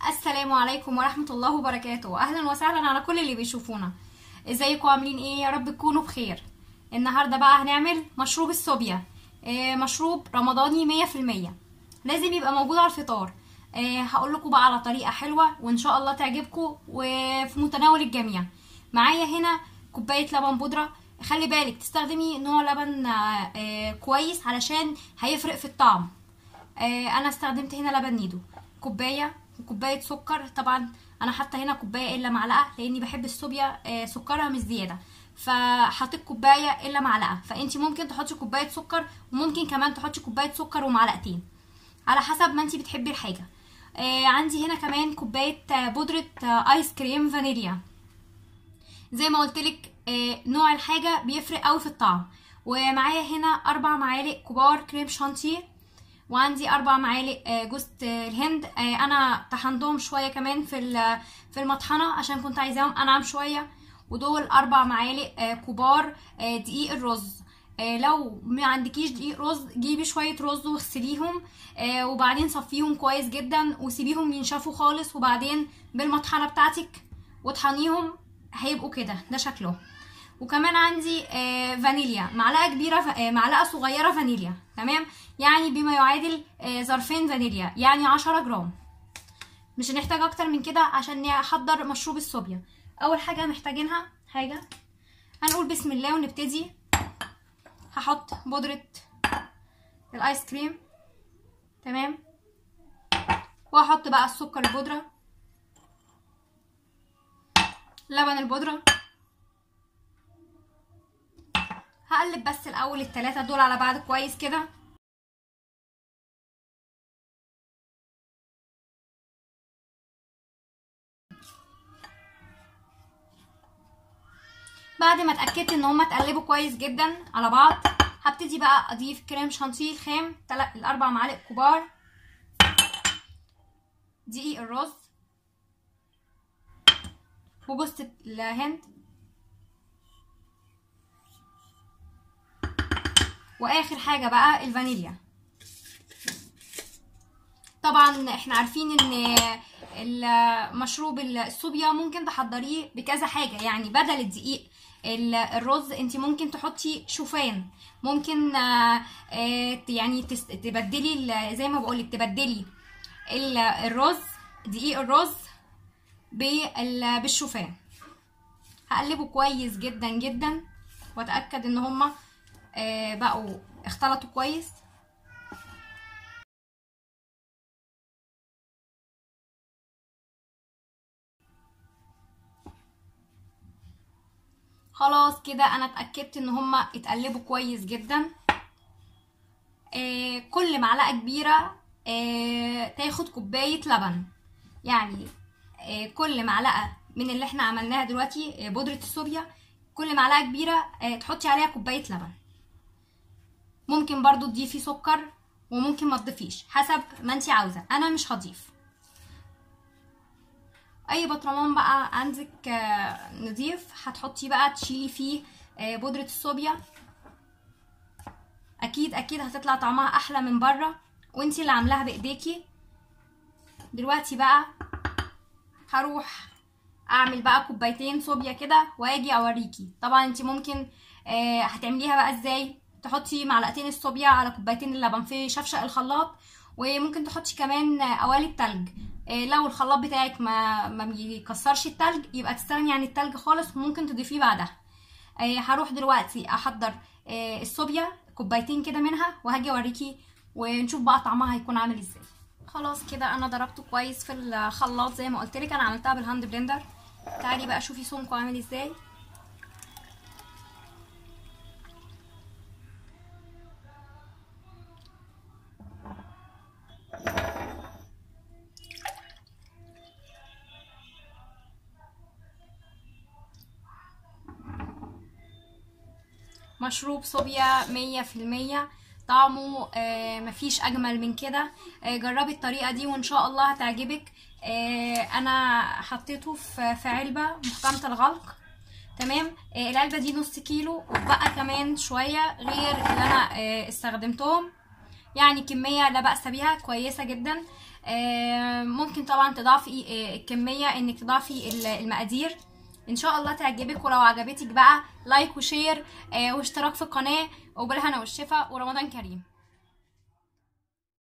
السلام عليكم ورحمة الله وبركاته أهلا وسهلا على كل اللي بيشوفونا ازيكم عاملين ايه يا رب تكونوا بخير النهاردة بقى هنعمل مشروب الصوبيا آه، مشروب رمضاني مية في المية لازم يبقى موجود على الفطار آه، هقول لكم بقى على طريقة حلوة وان شاء الله تعجبكم وفي متناول الجميع معايا هنا كوباية لبن بودرة خلي بالك تستخدمي نوع لبن آه، آه، كويس علشان هيفرق في الطعم آه، انا استخدمت هنا لبن نيدو كوبايه وكوبايه سكر طبعا انا حاطه هنا كوبايه الا معلقه لاني بحب الصوبيا آه، سكرها مش زياده فحطيت كوبايه الا معلقه فانت ممكن تحطي كوبايه سكر وممكن كمان تحطي كوبايه سكر ومعلقتين على حسب ما انت بتحبي الحاجه آه، عندي هنا كمان كوبايه آه، بودره آه، ايس كريم فانيليا زي ما قلت لك نوع الحاجه بيفرق قوي في الطعم ومعايا هنا اربع معالق كبار كريم شانتيه وعندي اربع معالق آه، جوز آه، الهند آه، انا طحنتهم شويه كمان في ال- في المطحنه عشان كنت عايزاهم انعم شويه ودول اربع معالق آه، كبار آه، دقيق الرز آه، لو ما عندكيش دقيق رز جيبي شويه رز واغسليهم آه، وبعدين صفيهم كويس جدا وسيبيهم ينشفوا خالص وبعدين بالمطحنه بتاعتك وطحنيهم هيبقوا كده ده شكلهم وكمان عندي آه، فانيليا معلقه كبيره ف- آه، معلقه صغيره فانيليا تمام يعني بما يعادل آه، ظرفين فانيليا يعني 10 جرام مش هنحتاج اكتر من كده عشان نحضر مشروب الصوبيا اول حاجه محتاجينها حاجه هنقول بسم الله ونبتدي هحط بودره الايس كريم تمام وهحط بقى السكر البودره لبن البودره هقلب بس الاول التلاتة دول على بعض كويس كده بعد ما اتاكدت ان هما اتقلبوا كويس جدا على بعض هبتدي بقى اضيف كريم شانتيه الخام تل- الاربع معالق كبار دقيق الرز وجوز الهند واخر حاجه بقى الفانيليا طبعا احنا عارفين ان المشروب الصوبيا ممكن تحضريه بكذا حاجه يعني بدل الدقيق ال- الرز انت ممكن تحطي شوفان ممكن آه، آه، يعني تس- تبدلي ال- زي ما بقولك تبدلي ال- الرز دقيق الرز بال- بالشوفان هقلبه كويس جدا جدا واتاكد ان هما آه، بقوا اختلطوا كويس خلاص كده انا اتاكدت ان هما اتقلبوا كويس جدا آه، كل معلقه كبيره آه، تاخد كوبايه لبن يعني آه، كل معلقه من اللي احنا عملناها دلوقتي آه، بودره الصوبيا كل معلقه كبيره آه، تحطي عليها كوبايه لبن ممكن برضو تضيفي سكر وممكن ما تضيفيش حسب ما انت عاوزه انا مش هضيف اي بطرمان بقى عندك آه، نضيف هتحطي بقى تشيلي فيه آه، بودرة الصوبيا اكيد اكيد هتطلع طعمها احلى من بره وانتي اللي عاملاها بايديكي دلوقتي بقى هروح اعمل بقى كوبايتين صوبيا كده واجي اوريكي طبعا انتي ممكن آه، هتعمليها بقى ازاي تحطي معلقتين الصوبيا على كوبايتين اللبن في شفشق الخلاط وممكن تحطي كمان آه، قوالب تلج آه، لو الخلاط بتاعك ما ما بيكسرش التلج يبقى تستغني عن التلج خالص وممكن تضيفيه بعدها آه، هروح دلوقتي احضر آه، الصوبيا كوبايتين كده منها وهاجي اوريكي ونشوف بقى طعمها هيكون عامل ازاي خلاص كده انا ضربته كويس في الخلاط زي ما قلت لك انا عملتها بالهاند بلندر تعالي بقى شوفي سمكه عامل ازاي مشروب صوبيا مية في المية طعمه آه مفيش اجمل من كده آه جربي الطريقه دي وان شاء الله هتعجبك آه انا حطيته في في علبه محكمه الغلق تمام آه العلبه دي نص كيلو وبقى كمان شويه غير اللي انا آه استخدمتهم يعني كميه لا باس بها كويسه جدا آه، ممكن طبعا تضافي آه، الكميه انك تضافي ال- المقادير ان شاء الله تعجبك ولو عجبتك بقى لايك وشير آه، واشتراك في القناه وبالهنا والشفا ورمضان كريم